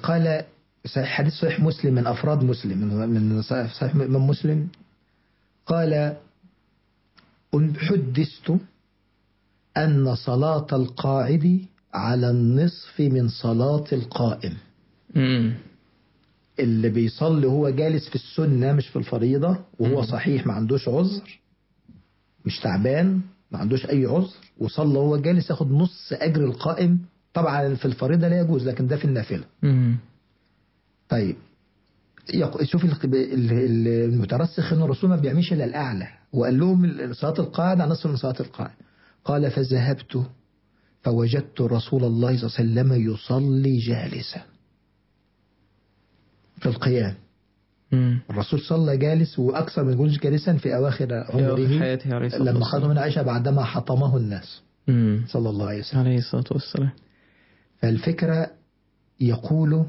قال حديث صحيح مسلم من أفراد مسلم من من صحيح الإمام مسلم قال حدثت أن صلاة القاعد على النصف من صلاة القائم مم. اللي بيصلي هو جالس في السنة مش في الفريضة وهو صحيح ما عندوش عذر مش تعبان ما عندوش أي عذر وصلى وهو جالس ياخد نص أجر القائم طبعا في الفريضة لا يجوز لكن ده في النافلة مم. طيب يق- شوف ال- ال- ال- المترسخ ان الرسول ما بيعملش الا الاعلى وقال لهم ال- صلاه القاعد على نصف من صلاه القاعد قال فذهبت فوجدت رسول الله صلى الله عليه وسلم يصلي جالسا في القيام مم. الرسول صلى جالس واكثر من جلوس جالسا في اواخر في عمره حياته عليه الصلاة لما والسلام. خرج من عائشه بعدما حطمه الناس مم. صلى الله عليه وسلم عليه الصلاة والسلام فالفكرة يقول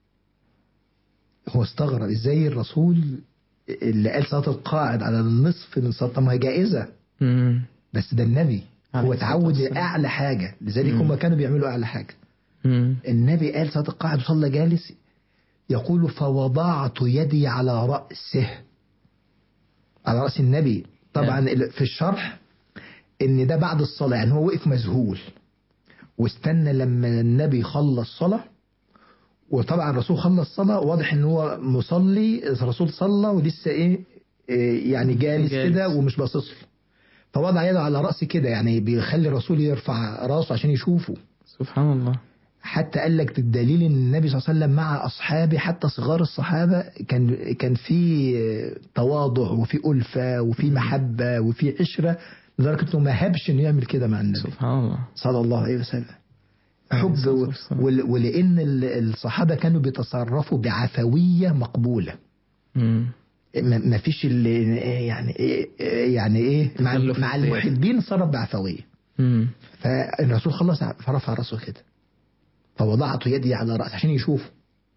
هو استغرب ازاي الرسول اللي قال صلاة القاعد على النصف من صلاة طب ما هي جائزة مم. بس ده النبي عليه هو الصلاة تعود والسلام. لأعلى حاجة لذلك مم. هم كانوا بيعملوا أعلى حاجة مم. النبي قال صلاة القاعد وصلى جالس يقول فوضعت يدي على رأسه على رأس النبي طبعا نعم. ال- في الشرح ان ده بعد الصلاة يعني هو وقف مذهول واستنى لما النبي خلص صلاة وطبعا الرسول خلص صلاة واضح ان هو مصلي الرسول صلى ولسه ايه إيه يعني جالس, جالس. كده ومش باصص له فوضع يده على رأسه كده يعني بيخلي الرسول يرفع راسه عشان يشوفه سبحان الله حتى قال لك الدليل ان النبي صلى الله عليه وسلم مع اصحابه حتى صغار الصحابه كان كان في تواضع وفي الفه وفي محبه وفي عشره لدرجه انه ما هبش انه يعمل كده مع النبي سبحان الله صلى الله عليه وسلم عليه حب الصلاة و- والسلام. ول- ولان ال- الصحابه كانوا بيتصرفوا بعفويه مقبوله مم. ما ما فيش اللي يعني ايه يعني ايه مع, تخلف مع الزيادة. المحبين صرف بعفويه مم. فالرسول خلص فرفع راسه كده فوضعت يدي على رأسه عشان يشوف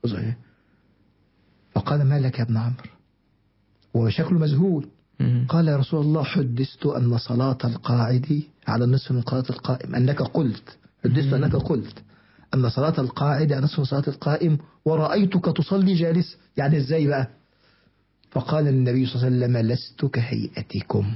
فقال ما لك يا ابن عمرو وشكله مذهول مم. قال يا رسول الله حدثت أن صلاة القاعد على النصف من صلاة القائم أنك قلت حدثت أنك قلت أن صلاة القاعد على نصف من صلاة القائم ورأيتك تصلي جالس يعني إزاي بقى فقال النبي صلى الله عليه وسلم لست كهيئتكم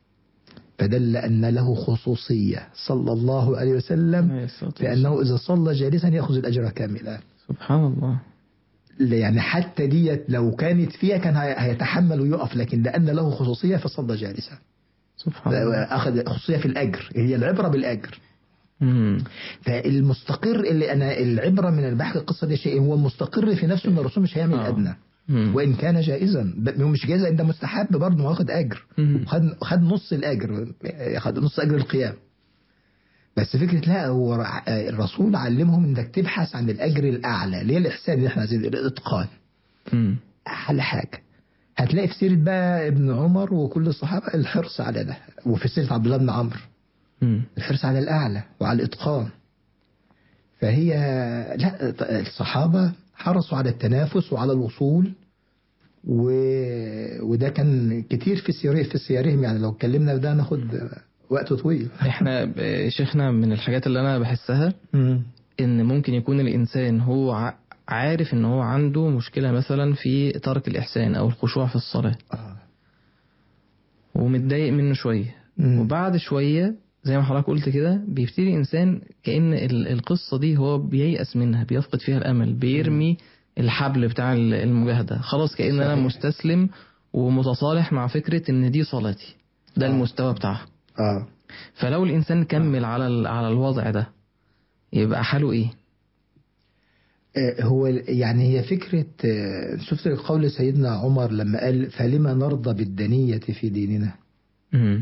فدل أن له خصوصية صلى الله عليه وسلم عليه الصلاة والسلام. لأنه إذا صلى جالسا يأخذ الأجر كاملا سبحان الله يعني حتى ديت لو كانت فيها كان هي- هيتحمل ويقف لكن لأن له خصوصية فصلى جالسا سبحان الله أخذ خصوصية في الأجر هي العبرة بالأجر مم. فالمستقر اللي أنا العبرة من البحث القصة دي شيء هو المستقر في نفسه أن الرسول مش هيعمل آه. الأدنى مم. وإن كان جائزا ب- هو مش جائز ده مستحب برضه ما واخد أجر مم. خد خد نص الأجر خد نص أجر القيام بس فكرة لا هو ع- الرسول علمهم انك تبحث عن الاجر الاعلى اللي هي الاحسان اللي احنا عايزين الاتقان مم. احلى حاجه هتلاقي في سيره بقى ابن عمر وكل الصحابه الحرص على ده وفي سيره عبد الله بن عمرو مم. الحرص على الاعلى وعلى الاتقان فهي لا الصحابه حرصوا على التنافس وعلى الوصول و... وده كان كتير في سيره في سيرهم يعني لو اتكلمنا في ده ناخد وقت طويل احنا ب- شيخنا من الحاجات اللي انا بحسها ان ممكن يكون الانسان هو ع- عارف ان هو عنده مشكلة مثلا في ترك الاحسان او الخشوع في الصلاة آه. ومتضايق منه شوية مم. وبعد شوية زي ما حضرتك قلت كده بيبتدي الإنسان كأن ال- القصة دي هو بييأس منها بيفقد فيها الأمل بيرمي الحبل بتاع ال- المجاهدة خلاص كأن أنا صحيح. مستسلم ومتصالح مع فكرة إن دي صلاتي ده آه. المستوى بتاعها اه فلو الإنسان كمل على ال- على الوضع ده يبقى حاله إيه؟ آه، هو يعني هي فكرة آه، شفت قول سيدنا عمر لما قال فلما نرضى بالدنية في ديننا مم.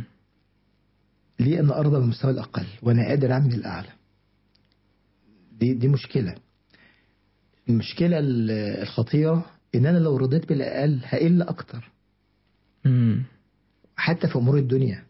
ليه أنا أرضى بالمستوى الأقل وأنا قادر أعمل الأعلى دي دي مشكلة المشكلة ال- الخطيرة إن أنا لو رضيت بالأقل هقل أكتر مم. حتى في أمور الدنيا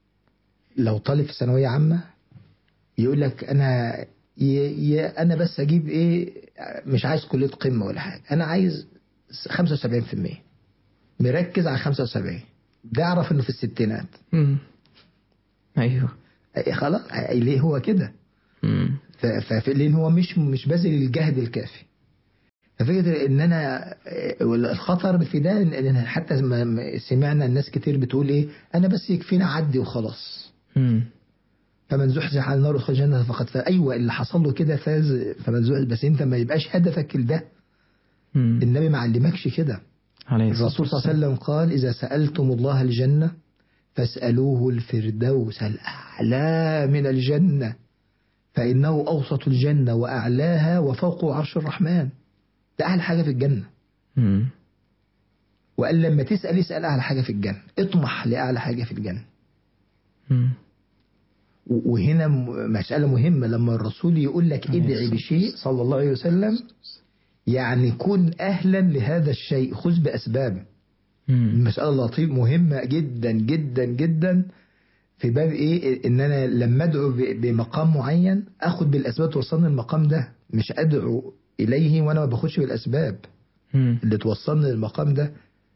لو طالب في ثانوية عامة يقول لك أنا ي... ي... أنا بس أجيب إيه مش عايز كلية قمة ولا حاجة أنا عايز 75% مركز على 75 ده أعرف إنه في الستينات مم. أيوه إيه خلاص ليه هو كده مم. ف... ف... لأن هو مش مش باذل الجهد الكافي ففكرة ان انا الخطر في ده ان حتى ما- ما سمعنا الناس كتير بتقول ايه انا بس يكفينا عدي وخلاص مم. فمن زحزح عن النار ودخل الجنة فقد فاز ايوه اللي حصل له كده فاز فمن زحزح بس انت ما يبقاش هدفك لده مم. النبي ما علمكش كده عليه الصلاة الرسول صلى الله والسلام. عليه وسلم قال إذا سألتم الله الجنة فاسألوه الفردوس الأعلى من الجنة فإنه أوسط الجنة وأعلاها وفوقه عرش الرحمن ده أعلى حاجة في الجنة مم. وقال لما تسأل اسأل أعلى حاجة في الجنة اطمح لأعلى حاجة في الجنة مم. و- وهنا م- مسألة مهمة لما الرسول يقول لك عليه ادعي الصلاة بشيء صلى الله عليه وسلم يعني كن أهلا لهذا الشيء خذ بأسبابه مم. المسألة لطيف مهمة جدا جدا جدا في باب ايه ان انا لما ادعو ب- بمقام معين اخد بالاسباب توصلني المقام ده مش ادعو اليه وانا ما باخدش بالاسباب مم. اللي توصلني للمقام ده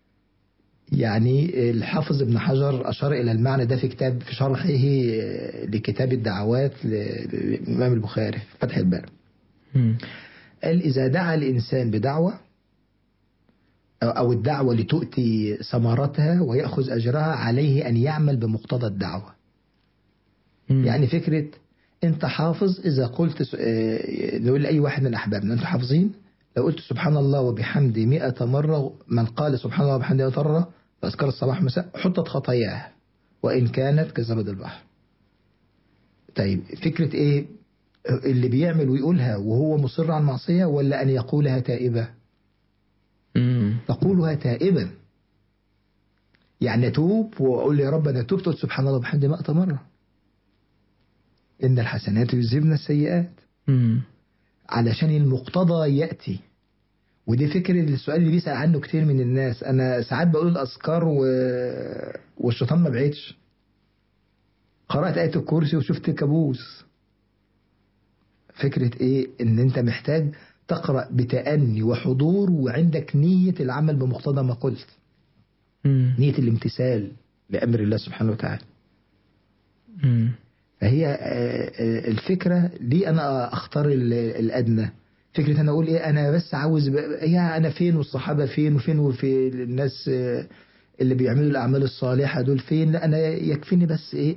يعني الحافظ ابن حجر اشار الى المعنى ده في كتاب في شرحه لكتاب الدعوات للامام البخاري في فتح الباب مم. قال إذا دعا الإنسان بدعوة أو- أو الدعوة لتؤتي ثمرتها ويأخذ أجرها عليه أن يعمل بمقتضى الدعوة مم. يعني فكرة أنت حافظ إذا قلت س- آه، نقول لأي واحد من أحبابنا أنتم حافظين لو قلت سبحان الله وبحمده مئة مرة من قال سبحان الله وبحمده مئة مرة فأذكر الصباح مساء حطت خطاياه وإن كانت كزبد البحر طيب فكرة إيه اللي بيعمل ويقولها وهو مصر على المعصية ولا أن يقولها تائبة مم. تقولها تائبا يعني أتوب وأقول يا رب أنا تبت سبحان الله وبحمده مئة مرة إن الحسنات يذهبن السيئات مم. علشان المقتضى يأتي ودي فكرة السؤال اللي بيسأل عنه كتير من الناس أنا ساعات بقول الأذكار و... والشيطان ما بعدش قرأت آية الكرسي وشفت كابوس فكرة إيه إن أنت محتاج تقرأ بتأني وحضور وعندك نية العمل بمقتضى ما قلت مم. نية الامتثال لأمر الله سبحانه وتعالى مم. فهي آه، آه، الفكرة ليه أنا أختار ال- الأدنى فكرة أنا أقول إيه أنا بس عاوز ب... يا أنا فين والصحابة فين وفين وفي الناس آه، اللي بيعملوا الأعمال الصالحة دول فين لا أنا يكفيني بس إيه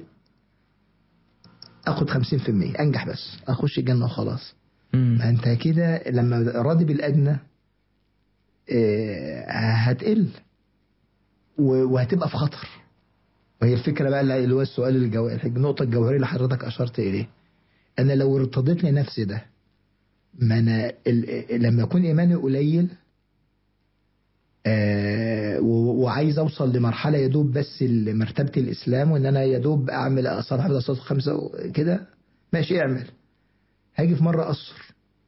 أخد 50% أنجح بس أخش الجنة وخلاص مم. ما أنت كده لما راضي بالأدنى آه، هتقل و- وهتبقى في خطر وهي الفكرة بقى اللي هو السؤال الجو... النقطة الجوهرية اللي حضرتك أشرت إليه أنا لو ارتضيت لنفسي ده ما أنا ال... لما يكون إيماني قليل آه و... وعايز أوصل لمرحلة يدوب بس مرتبة الإسلام وإن أنا يدوب أعمل أصلي حفظ الصلاة الخمسة كده ماشي اعمل هاجي في مرة أقصر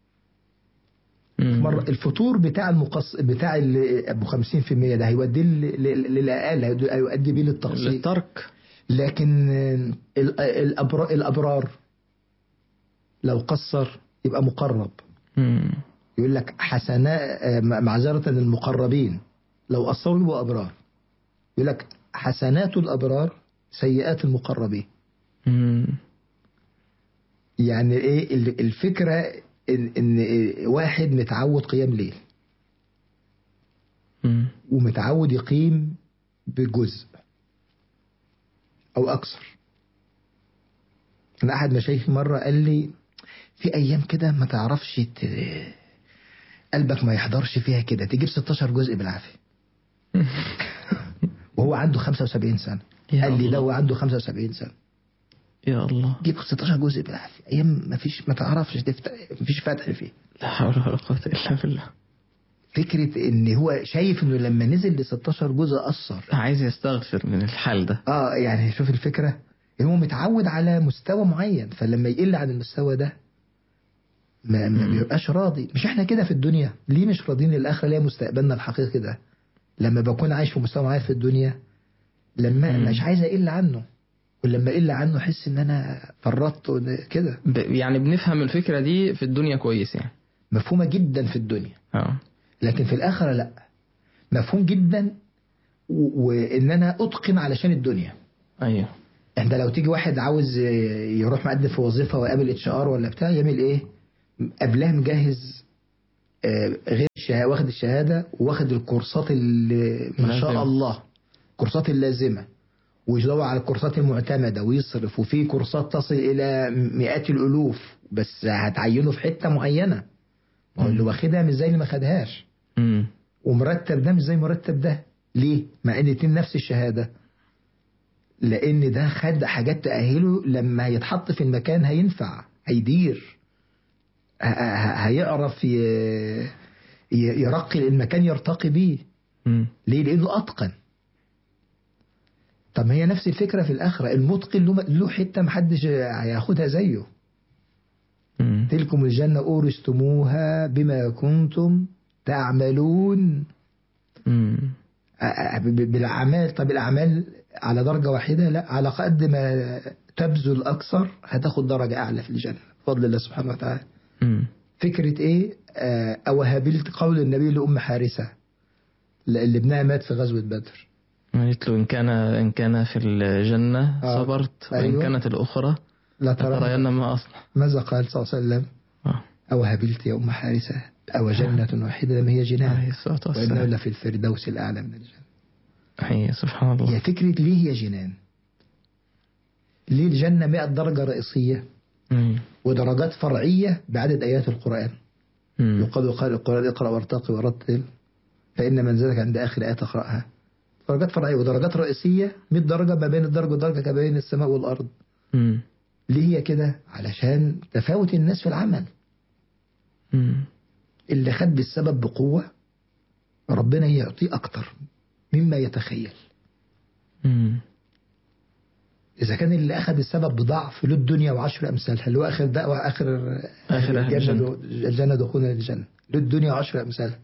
مم. مرة الفطور بتاع المقص بتاع ال- ابو 50% ده هيوديه لل- لل- للاقل هيؤدي بيه للتقصير للترك لكن ال- الأبرار, الأبرار لو قصر يبقى مقرب مم. يقول لك حسناء معذرة المقربين لو قصروا يبقوا أبرار يقول لك حسنات الأبرار سيئات المقربين مم. يعني ايه ال- الفكرة ان, إن واحد متعود قيام ليل مم. ومتعود يقيم بجزء او اكثر انا احد مشايخي مره قال لي في ايام كده ما تعرفش ت... قلبك ما يحضرش فيها كده تجيب 16 جزء بالعافيه وهو عنده 75 سنه يا قال لي الله. ده هو عنده 75 سنه يا الله جيب 16 جزء بالعافيه ايام ما فيش ما تعرفش تفتح ما فيش فتح فيه لا حول ولا قوة إلا بالله فكره ان هو شايف انه لما نزل ل 16 جزء اثر عايز يستغفر من الحال ده اه يعني شوف الفكره هو متعود على مستوى معين فلما يقل عن المستوى ده ما, ما مم. بيبقاش راضي مش احنا كده في الدنيا ليه مش راضيين للاخره ليه مستقبلنا الحقيقي ده لما بكون عايش في مستوى معين في الدنيا لما مم. مش عايز اقل عنه ولما اقل عنه احس ان انا فرطت وإن- كده ب... يعني بنفهم الفكرة دي في الدنيا كويس يعني مفهومه جدا في الدنيا اه لكن في الاخره لا مفهوم جدا و- وان انا اتقن علشان الدنيا ايوه انت لو تيجي واحد عاوز يروح مقدم في وظيفه ويقابل اتش ار ولا بتاع يعمل ايه؟ قبلها مجهز آه، غير الشهاده واخد الشهاده واخد الكورسات اللي ما شاء لازم. الله الكورسات اللازمه ويدور على الكورسات المعتمده ويصرف وفي كورسات تصل الى مئات الالوف بس هتعينه في حته معينه ما هو اللي واخدها مش زي اللي ما خدهاش مم. ومرتب ده مش زي مرتب ده ليه؟ مع ان الاتنين نفس الشهاده لان ده خد حاجات تأهله لما يتحط في المكان هينفع هيدير ه- ه- هيعرف ي- ي- يرقي المكان يرتقي بيه مم. ليه؟ لانه اتقن طب ما هي نفس الفكره في الاخره المتقن له له حته محدش هياخدها زيه مم. تلكم الجنه اورثتموها بما كنتم تعملون مم. أ- ب- بالاعمال طب الاعمال على درجه واحده لا على قد ما تبذل اكثر هتاخد درجه اعلى في الجنه بفضل الله سبحانه وتعالى مم. فكره ايه آه، او هابلت قول النبي لام حارثه اللي ابنها مات في غزوه بدر قالت له إن كان إن كان في الجنة آه. صبرت وإن أيوة. كانت الأخرى لا لترين ترى ما أصنع ماذا قال صلى الله عليه وسلم آه. او هابلت يا ام حارثه او جنه واحده لم هي عليه جنان الصلاة وانه والسلام لفي الفردوس الاعلى من الجنه أي سبحان هي الله فكره ليه هي جنان ليه الجنه 100 درجه رئيسيه مم. ودرجات فرعية بعدد آيات القرآن مم. يقال قال القرآن اقرأ وارتقي ورتل فإن منزلك عند آخر آية تقرأها درجات فرعية ودرجات رئيسية 100 درجة ما بين الدرجة والدرجة كبين السماء والأرض مم. ليه هي كده علشان تفاوت الناس في العمل مم. اللي خد بالسبب بقوة ربنا يعطيه أكتر مما يتخيل مم. إذا كان اللي أخذ السبب بضعف له الدنيا وعشر أمثالها اللي هو آخر دعوة آخر آخر أهل الجنة الجنة دخولنا للجنة له الدنيا وعشر أمثالها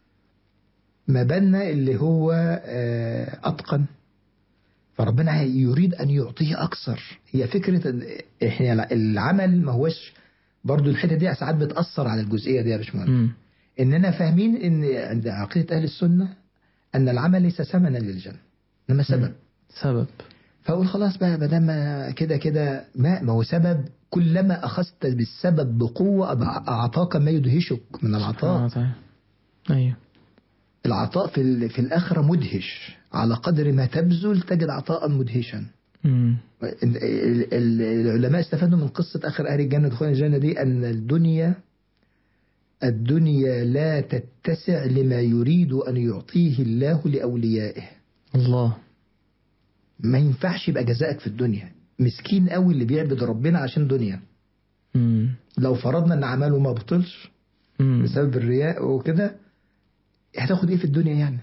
ما بالنا اللي هو آه، أتقن فربنا يريد أن يعطيه أكثر هي فكرة إن إحنا العمل ما هوش برضو الحتة دي ساعات بتأثر على الجزئية دي يا باشمهندس مم. إننا فاهمين إن عند عقيدة أهل السنة أن العمل ليس ثمنا للجنة إنما سبب سبب فأقول خلاص بقى ما دام كده كده ما ما هو سبب كلما أخذت بالسبب بقوة أضع- أعطاك ما يدهشك من سبحانه العطاء وتعالى. أيوه العطاء في ال- في الآخرة مدهش على قدر ما تبذل تجد عطاء مدهشا مم. ال- ال- ال- العلماء استفادوا من قصة آخر أهل الجنة دخول الجنة دي أن الدنيا الدنيا لا تتسع لما يريد أن يعطيه الله لأوليائه الله ما ينفعش يبقى جزائك في الدنيا مسكين قوي اللي بيعبد ربنا عشان دنيا مم. لو فرضنا ان عمله ما بطلش مم. بسبب الرياء وكده هتاخد ايه في الدنيا يعني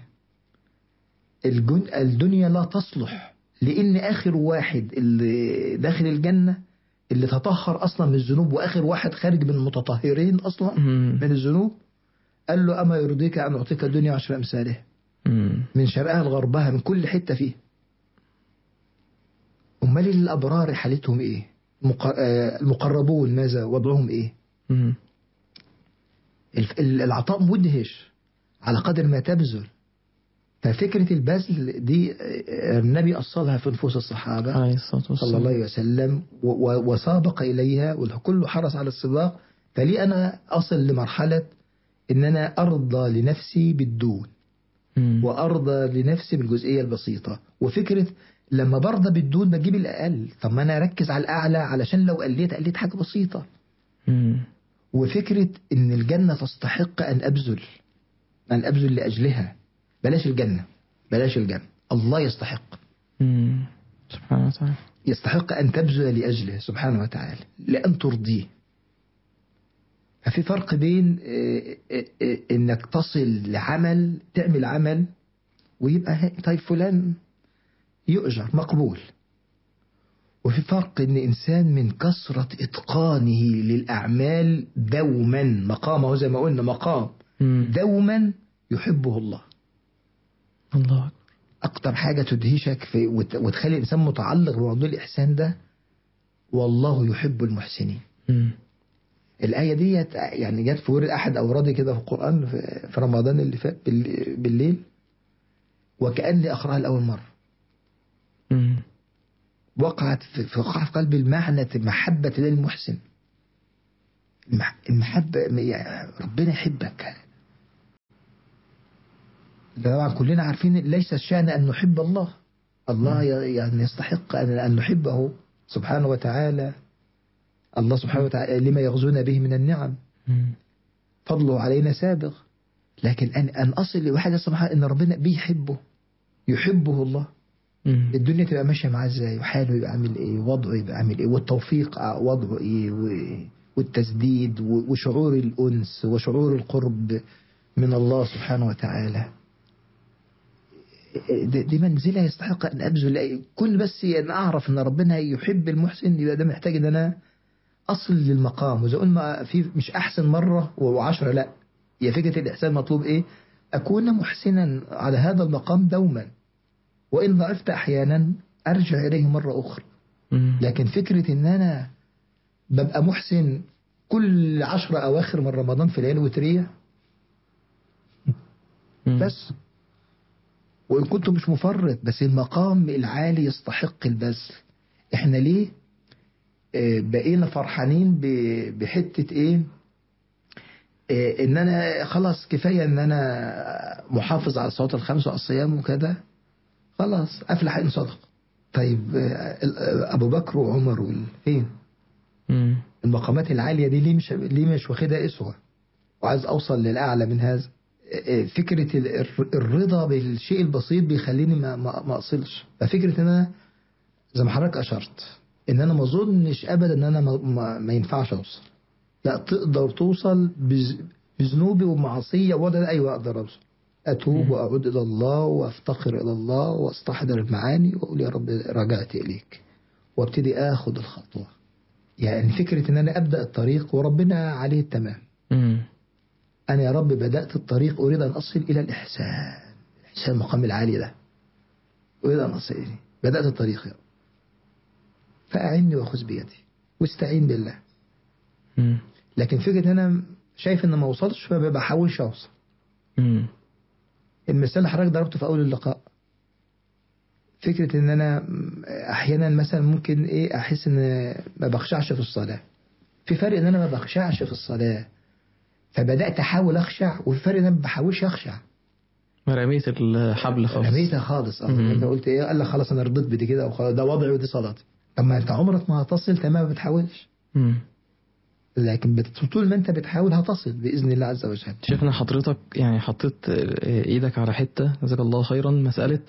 الجن... الدنيا لا تصلح لان اخر واحد اللي داخل الجنة اللي تطهر اصلا من الذنوب واخر واحد خارج من المتطهرين اصلا مم. من الذنوب قال له اما يرضيك ان اعطيك الدنيا عشر امثالها مم. من شرقها لغربها من كل حتة فيها امال الابرار حالتهم ايه المق- آه، المقربون ماذا وضعهم ايه مم. الف- ال- العطاء مدهش على قدر ما تبذل ففكرة البذل دي آه، النبي أصلها في نفوس الصحابة عليه الصلاة صلى الله والسلام عليه وسلم و- و- وسابق إليها والكل حرص على السباق فلي أنا أصل لمرحلة إن أنا أرضى لنفسي بالدون مم. وأرضى لنفسي بالجزئية البسيطة وفكرة لما برضى بالدون بجيب الأقل طب ما أنا أركز على الأعلى علشان لو قليت قليت حاجة بسيطة مم. وفكرة إن الجنة تستحق أن أبذل أن أبذل لأجلها بلاش الجنة بلاش الجنة الله يستحق مم. سبحانه وتعالى يستحق أن تبذل لأجله سبحانه وتعالى لأن ترضيه ففي فرق بين آه، آه، آه، إنك تصل لعمل تعمل عمل ويبقى هي- طيب فلان يؤجر مقبول وفي فرق إن إنسان من كثرة إتقانه للأعمال دوما مقامه زي ما قلنا مقام مم. دوما يحبه الله الله أكبر أكتر حاجة تدهشك في وت- وتخلي الإنسان متعلق بموضوع الإحسان ده والله يحب المحسنين مم. الآية دي يعني جت في ورد أحد أورادي كده في القرآن في في رمضان اللي فات بال- بالليل وكأني أقرأها لأول مرة مم. وقعت في في- وقع في قلبي المعنى محبة للمحسن المح- المحبة يعني ربنا يحبك طبعا كلنا عارفين ليس الشأن أن نحب الله الله ي- يعني يستحق أن أن نحبه سبحانه وتعالى الله سبحانه وتعالى لما يغزونا به من النعم مم. فضله علينا سابغ لكن أن أن أصل لواحد سبحانه أن ربنا بيحبه يحبه الله مم. الدنيا تبقى ماشية معاه ازاي وحاله يبقى عامل ايه وضعه يبقى عامل ايه والتوفيق وضعه ايه و- والتسديد و- وشعور الأنس وشعور القرب من الله سبحانه وتعالى دي دي منزلة يستحق أن أبذل كل بس أن أعرف أن ربنا يحب المحسن يبقى ده محتاج أن أنا أصل للمقام وإذا قلنا في مش أحسن مرة وعشرة لا هي فكرة الإحسان مطلوب إيه أكون محسنا على هذا المقام دوما وإن ضعفت أحيانا أرجع إليه مرة أخرى مم. لكن فكرة إن أنا ببقى محسن كل عشرة أواخر من رمضان في ليالي وترية مم. بس وإن كنت مش مفرط بس المقام العالي يستحق البذل إحنا ليه آه، بقينا فرحانين ب- بحتة إيه آه، إن أنا خلاص كفاية إن أنا محافظ على الصلوات الخمس والصيام وكده خلاص أفلح إن صدق طيب آه، آه، أبو بكر وعمر وال- فين مم. المقامات العالية دي ليه مش ليه مش واخدها اسوة وعايز اوصل للاعلى من هذا فكرة ال- الرضا بالشيء البسيط بيخليني ما ما, ما اصلش ففكرة ان انا زي ما حضرتك اشرت ان انا ما اظنش ابدا ان انا ما, ما, ما ينفعش اوصل لا تقدر توصل بز- بذنوبي ومعصية وده ايوه اقدر اوصل اتوب واعود الى الله وافتقر الى الله واستحضر المعاني واقول يا رب رجعت اليك وابتدي اخد الخطوه يعني فكرة ان انا ابدا الطريق وربنا عليه التمام مم. انا يا رب بدات الطريق اريد ان اصل الى الاحسان الاحسان المقام العالي ده اريد ان اصل اليه بدات الطريق يا رب فاعني وخذ بيدي واستعين بالله مم. لكن فكرة ان انا شايف ان ما وصلتش فما بحاولش اوصل مم. المثال اللي حضرتك ضربته في اول اللقاء فكرة ان انا احيانا مثلا ممكن ايه احس ان ما بخشعش في الصلاة في فرق ان انا ما بخشعش في الصلاة فبدأت احاول اخشع وفي فرق ان انا ما بحاولش اخشع رميت الحبل خالص رميتها خالص اه مم. انت قلت ايه قال لك خلاص انا رضيت بدي كده وخلاص ده وضعي ودي صلاتي طب ما انت عمرك ما هتصل تمام ما بتحاولش مم. لكن بت- طول ما انت بتحاول هتصل باذن الله عز وجل شيخنا حضرتك يعني حطيت ايدك على حتة جزاك الله خيرا مسألة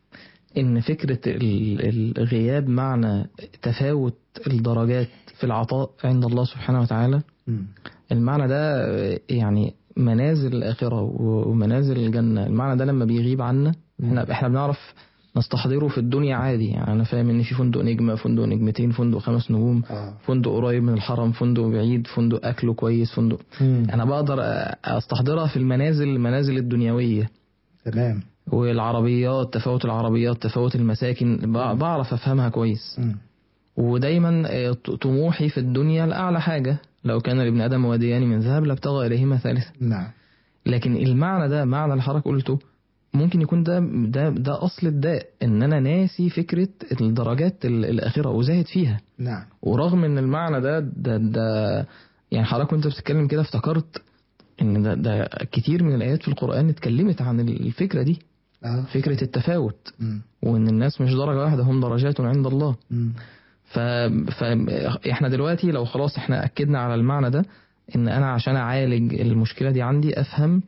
ان فكرة ال- الغياب معنى تفاوت الدرجات في العطاء عند الله سبحانه وتعالى مم. المعنى ده يعني منازل الآخرة ومنازل الجنة المعنى ده لما بيغيب عنا احنا احنا بنعرف نستحضره في الدنيا عادي يعني انا فاهم ان في فندق نجمة فندق نجمتين فندق خمس نجوم اه فندق قريب من الحرم فندق بعيد فندق اكله كويس فندق مم. انا بقدر استحضرها في المنازل المنازل الدنيوية تمام والعربيات تفاوت العربيات تفاوت المساكن ب- بعرف افهمها كويس مم. ودايما آه، ط- طموحي في الدنيا لأعلى حاجة لو كان لابن آدم واديان من ذهب لابتغى إليهما ثالثا نعم لكن المعنى ده معنى اللي حضرتك قلته ممكن يكون ده ده ده أصل الداء إن أنا ناسي فكرة الدرجات ال- الآخرة وزاهد فيها نعم ورغم إن المعنى ده ده, ده يعني حضرتك وأنت بتتكلم كده افتكرت إن ده, ده كتير من الآيات في القرآن اتكلمت عن الفكرة دي اه فكرة التفاوت مم. وإن الناس مش درجة واحدة هم درجات عند الله مم. ف... فاحنا دلوقتي لو خلاص احنا اكدنا على المعنى ده ان انا عشان اعالج المشكله دي عندي افهم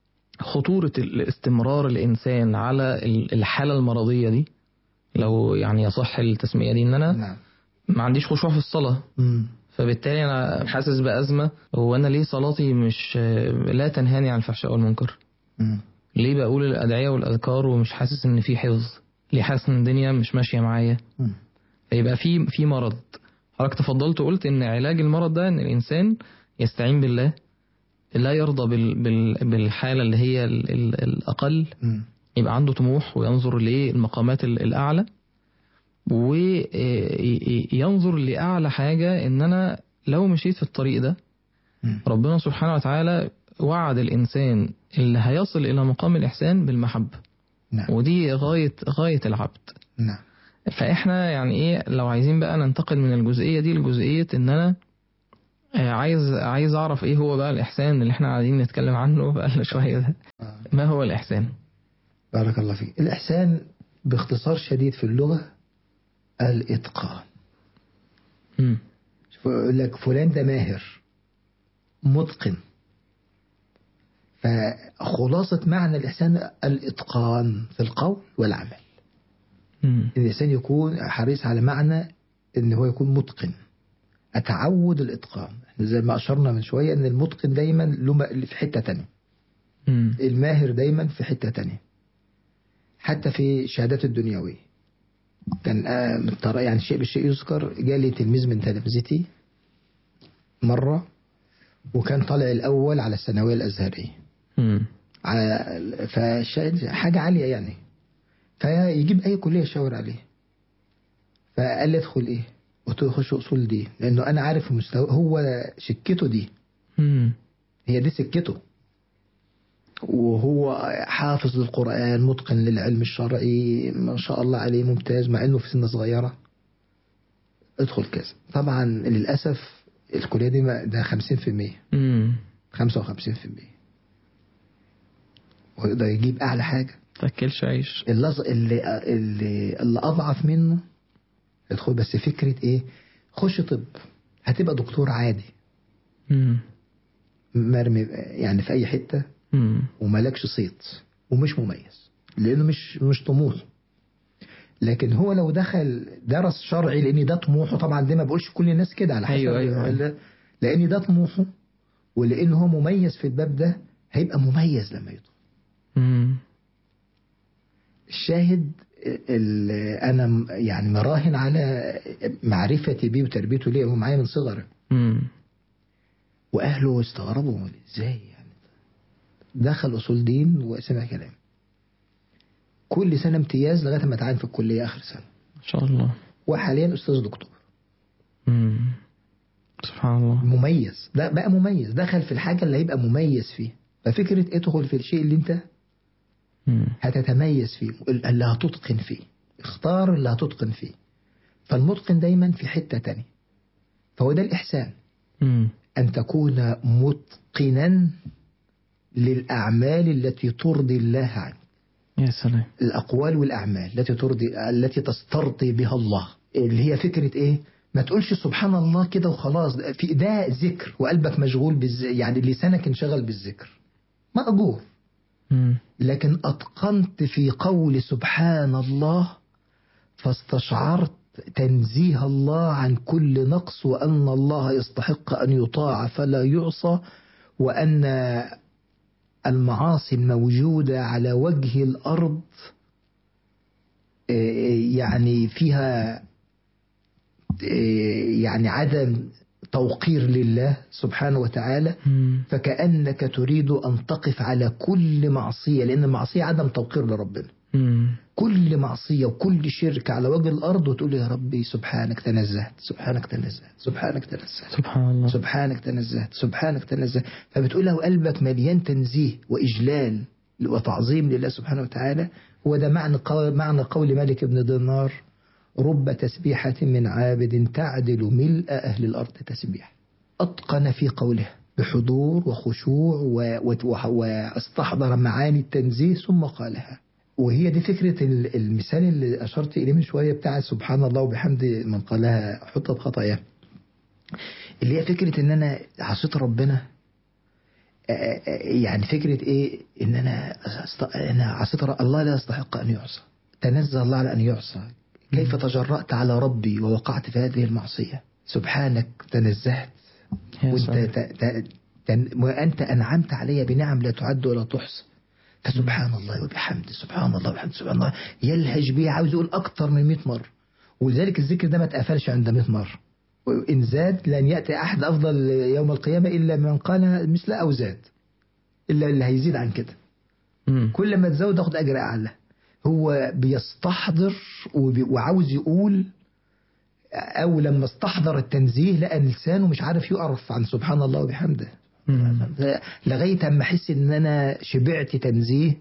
خطوره الاستمرار الانسان على ال- الحاله المرضيه دي لو يعني يصح التسميه دي ان انا نعم ما عنديش خشوع في الصلاه مم. فبالتالي انا حاسس بازمه هو انا ليه صلاتي مش لا تنهاني عن الفحشاء والمنكر مم. ليه بقول الادعيه والاذكار ومش حاسس ان في حفظ ليه حاسس ان الدنيا مش ماشيه معايا مم. فيبقى في في مرض حضرتك تفضلت وقلت ان علاج المرض ده ان الانسان يستعين بالله لا يرضى بال بال بالحاله اللي هي ال ال الاقل مم. يبقى عنده طموح وينظر للمقامات ال- الاعلى وينظر لاعلى حاجه ان انا لو مشيت في الطريق ده مم. ربنا سبحانه وتعالى وعد الانسان اللي هيصل الى مقام الاحسان بالمحبه نعم ودي غايه غايه العبد نعم فاحنا يعني ايه لو عايزين بقى ننتقل من الجزئيه دي لجزئيه ان انا آه، عايز عايز اعرف ايه هو بقى الاحسان اللي احنا قاعدين نتكلم عنه بقالنا شويه ده آه. ما هو الاحسان بارك الله فيك الإحسان باختصار شديد في اللغة الإتقان مم. شوف يقول لك فلان ده ماهر متقن فخلاصة معنى الإحسان الإتقان في القول والعمل مم. إن الإنسان يكون حريص على معنى إن هو يكون متقن أتعود الإتقان إحنا زي ما أشرنا من شوية إن المتقن دايما له م- في حتة تانية مم. الماهر دايما في حتة تانية حتى في الشهادات الدنيوية كان آه، من طرا- يعني شيء بالشيء يذكر جالي تلميذ من تلامذتي مرة وكان طالع الأول على الثانوية الأزهرية مم. على- فالشاهد حاجة عالية يعني فيجيب أي كلية يشاور عليه فقال لي ادخل إيه؟ قلت له خش أصول دي لأنه أنا عارف مستوى هو سكته دي مم. هي دي سكته وهو حافظ للقرآن متقن للعلم الشرعي ما شاء الله عليه ممتاز مع انه في سن صغيرة ادخل كذا طبعا للأسف الكلية دي ما- ده 50% مم. 55% ويقدر يجيب أعلى حاجة تاكلش عيش اللي اللي اللي, اللي أضعف منه ادخل بس فكرة إيه خش طب هتبقى دكتور عادي مم. مرمي يعني في أي حتة مم. وملكش صيت ومش مميز لانه مش مش طموح لكن هو لو دخل درس شرعي لان ده طموحه طبعا دي ما بقولش كل الناس كده على حسب أيوة، أيوة، أيوة. لان ده طموحه ولان هو مميز في الباب ده هيبقى مميز لما يدخل مم. الشاهد ال- انا م- يعني مراهن على معرفتي بيه وتربيته ليه هو معايا من صغره مم. واهله استغربوا ازاي يعني دخل اصول دين وسمع كلام كل سنه امتياز لغايه ما اتعين في الكليه اخر سنه ما شاء الله وحاليا استاذ دكتور مم. سبحان الله مميز لا بقى مميز دخل في الحاجه اللي هيبقى مميز فيها ففكره ادخل في الشيء اللي انت مم. هتتميز فيه اللي هتتقن فيه اختار اللي هتتقن فيه فالمتقن دايما في حته تانية فهو ده الاحسان مم. أن تكون متقنا للأعمال التي ترضي الله عنك يا سلام الأقوال والأعمال التي ترضي التي تسترضي بها الله اللي هي فكرة إيه ما تقولش سبحان الله كده وخلاص في ده ذكر وقلبك مشغول بالز... يعني لسانك انشغل بالذكر مأجور مم. لكن أتقنت في قول سبحان الله فاستشعرت تنزيه الله عن كل نقص وأن الله يستحق أن يطاع فلا يعصى وأن المعاصي الموجودة على وجه الأرض آه، يعني فيها آه، يعني عدم توقير لله سبحانه وتعالى مم. فكأنك تريد أن تقف على كل معصية لأن المعصية عدم توقير لربنا مم. كل معصية وكل شرك على وجه الأرض وتقول يا ربي سبحانك تنزهت سبحانك تنزهت سبحانك تنزهت سبحان الله سبحانك تنزهت سبحانك تنزهت فبتقول له قلبك مليان تنزيه وإجلال وتعظيم لله سبحانه وتعالى هو ده معنى قول, معنى قول مالك بن دينار رب تسبيحة من عابد تعدل ملء أهل الأرض تسبيح أتقن في قوله بحضور وخشوع و- و- واستحضر معاني التنزيه ثم قالها وهي دي فكرة ال- المثال اللي أشرت إليه من شوية بتاع سبحان الله وبحمد من قالها حطت خطاياه اللي هي فكرة إن أنا عصيت ربنا آه، آه، يعني فكرة إيه إن أنا أست- أنا عصيت ر- الله لا يستحق أن يعصى تنزه الله على أن يعصى كيف تجرأت على ربي ووقعت في هذه المعصية سبحانك تنزهت يا وانت سلام. ت- ت- تن- وانت انعمت علي بنعم لا تعد ولا تحصى فسبحان الله وبحمده سبحان الله وبحمده سبحان الله يلهج بيه عاوز يقول اكتر من 100 مره ولذلك الذكر ده ما اتقفلش عند 100 مره وان زاد لن ياتي احد افضل يوم القيامه الا من قال مثل او زاد الا اللي هيزيد عن كده مم. كل ما تزود تاخد اجر اعلى هو بيستحضر وبي- وعاوز يقول او لما استحضر التنزيه لقى لسانه مش عارف يقرف عن سبحان الله وبحمده مم. لغايه اما احس ان انا شبعت تنزيه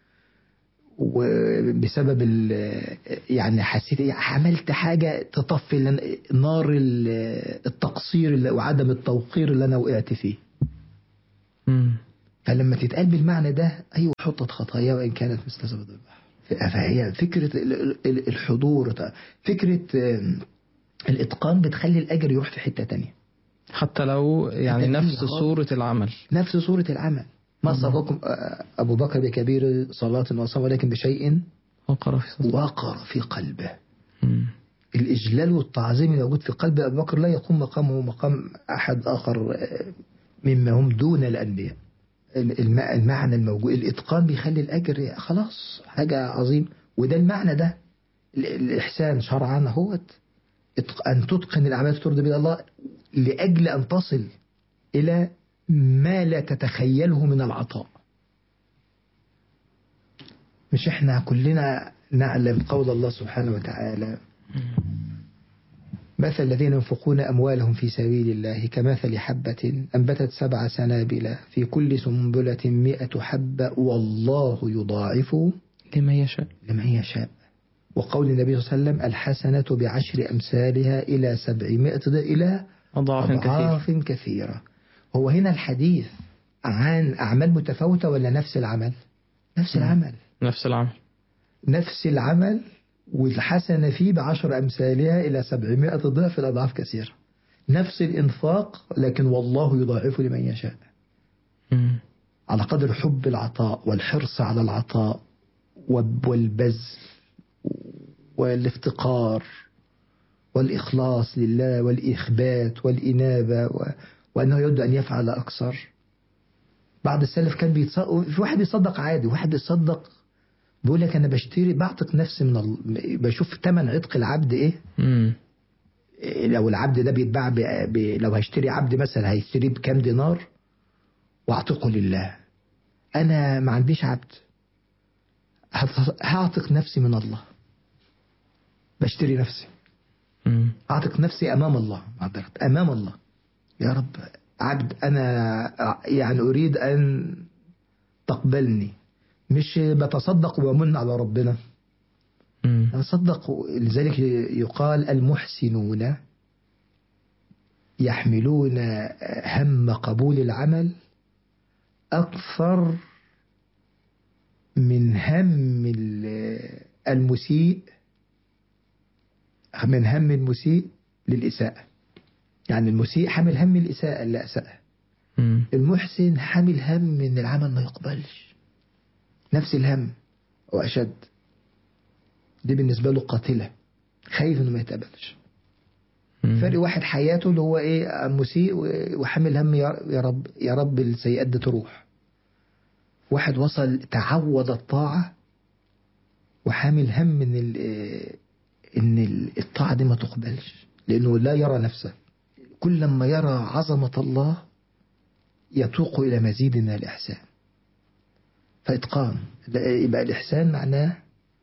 وبسبب ال- يعني حسيت إيه، عملت حاجه تطفي لن- نار ال- التقصير اللي- وعدم التوقير اللي انا وقعت فيه مم. فلما تتقال بالمعنى ده أيوة حطت خطايا وإن كانت مثل زبد البحر فهي فكرة ال- ال- الحضور فكرة آم، الإتقان بتخلي الأجر يروح في حتة تانية حتى لو يعني حتى نفس فيها صورة العمل نفس صورة العمل ما صابكم آه، أبو بكر بكبير صلاة وصوم ولكن بشيء وقر في صدر وقر في قلبه مم. الإجلال والتعظيم اللي موجود في قلب أبي بكر لا يقوم مقامه مقام أحد آخر آه، مما هم دون الأنبياء الم- المعنى الموجود الإتقان بيخلي الأجر خلاص حاجة عظيم وده المعنى ده ال- الإحسان شرعا هو أن تتقن الأعمال ترضي بها الله لأجل أن تصل إلى ما لا تتخيله من العطاء مش احنا كلنا نعلم قول الله سبحانه وتعالى مثل الذين ينفقون أموالهم في سبيل الله كمثل حبة أنبتت سبع سنابل في كل سنبلة مئة حبة والله يضاعف لمن يشاء لمن يشاء وقول النبي صلى الله عليه وسلم الحسنة بعشر أمثالها إلى سبعمائة ضعف إلى أضعاف كثير أضعاف كثيرة هو هنا الحديث عن أعمال متفاوتة ولا نفس العمل نفس العمل نفس العمل نفس العمل والحسنة فيه بعشر أمثالها إلى سبعمائة ضعف الأضعاف كثيرة نفس الإنفاق لكن والله يضاعف لمن يشاء مم. على قدر حب العطاء والحرص على العطاء وب- والبذل والافتقار والإخلاص لله والإخبات والإنابة و... وأنه يود أن يفعل أكثر بعض السلف كان بيتصدق في واحد بيصدق عادي واحد بيصدق بيقول لك أنا بشتري بعتق نفسي من ال... بشوف ثمن عتق العبد إيه مم. إيه لو العبد ده بيتباع ب... ب... لو هيشتري عبد مثلا هيشتريه بكام دينار واعتقه لله انا ما عنديش عبد هت- هعتق نفسي من الله بشتري نفسي مم. اعتق نفسي امام الله معذرة امام الله يا رب عبد انا يعني اريد ان تقبلني مش بتصدق ومن على ربنا مم. تصدق لذلك يقال المحسنون يحملون هم قبول العمل أكثر من هم ال- المسيء من هم المسيء للإساءة يعني المسيء حامل هم الإساءة اللي أساء مم. المحسن حامل هم إن العمل ما يقبلش نفس الهم وأشد دي بالنسبة له قاتلة خايف إنه ما يتقبلش مم. فرق واحد حياته اللي هو إيه مسيء وحامل هم يا يا رب يا رب السيئات دي تروح واحد وصل تعود الطاعة وحامل هم إن ال- إن ال- الطاعة دي ما تقبلش لأنه لا يرى نفسه كل لما يرى عظمة الله يتوق إلى مزيد من الإحسان فإتقان لا- يبقى الإحسان معناه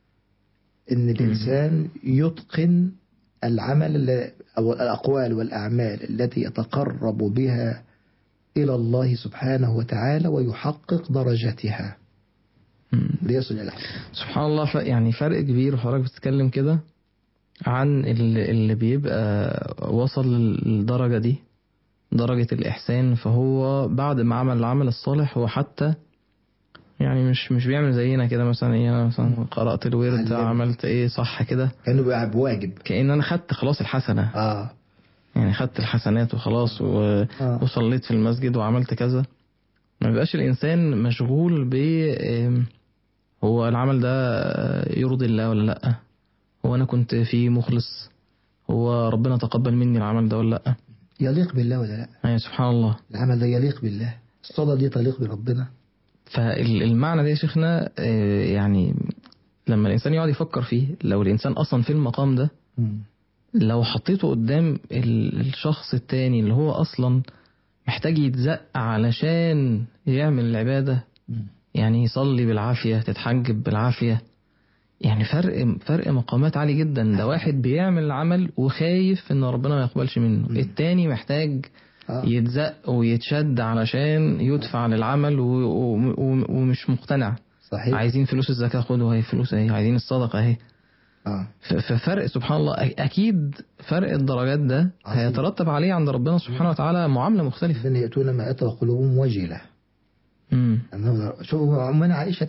إن الإنسان يتقن العمل الل- أو الأقوال والأعمال التي يتقرب بها إلى الله سبحانه وتعالى ويحقق درجتها مم. ليصل إلى العمل سبحان الله ف... يعني فرق كبير وحضرتك بتتكلم كده عن اللي, اللي بيبقى وصل للدرجة دي درجة الإحسان فهو بعد ما عمل العمل الصالح هو حتى يعني مش مش بيعمل زينا كده مثلا ايه انا مثلا قرأت الورد علم. عملت ايه صح كده كانوا بقى بواجب كأن انا خدت خلاص الحسنة آه يعني خدت الحسنات وخلاص و... آه. وصليت في المسجد وعملت كذا ما بيبقاش الإنسان مشغول ب آم، هو العمل ده يرضي الله ولا لأ هو أنا كنت فيه مخلص هو ربنا تقبل مني العمل ده ولا لأ يليق بالله ولا لا يعني سبحان الله العمل ده يليق بالله الصلاة دي تليق بربنا فالمعنى ده يا شيخنا آه، يعني لما الإنسان يقعد يفكر فيه لو الإنسان أصلا في المقام ده لو حطيته قدام ال- الشخص التاني اللي هو أصلا محتاج يتزق علشان يعمل العبادة يعني يصلي بالعافية تتحجب بالعافية يعني فرق فرق مقامات عالي جدا ده واحد بيعمل العمل وخايف ان ربنا ما يقبلش منه مم. التاني محتاج آه. يتزق ويتشد علشان يدفع للعمل و... و... و... ومش مقتنع صحيح عايزين فلوس الزكاة خدوا اهي فلوس اهي عايزين الصدقة اهي آه. ف- ففرق سبحان الله أ- اكيد فرق الدرجات ده عظيم. هيترتب عليه عند ربنا سبحانه وتعالى معاملة مختلفة الذين يأتون ما أتى وقلوبهم وجلة مم. أنه- شو أمنا عائشة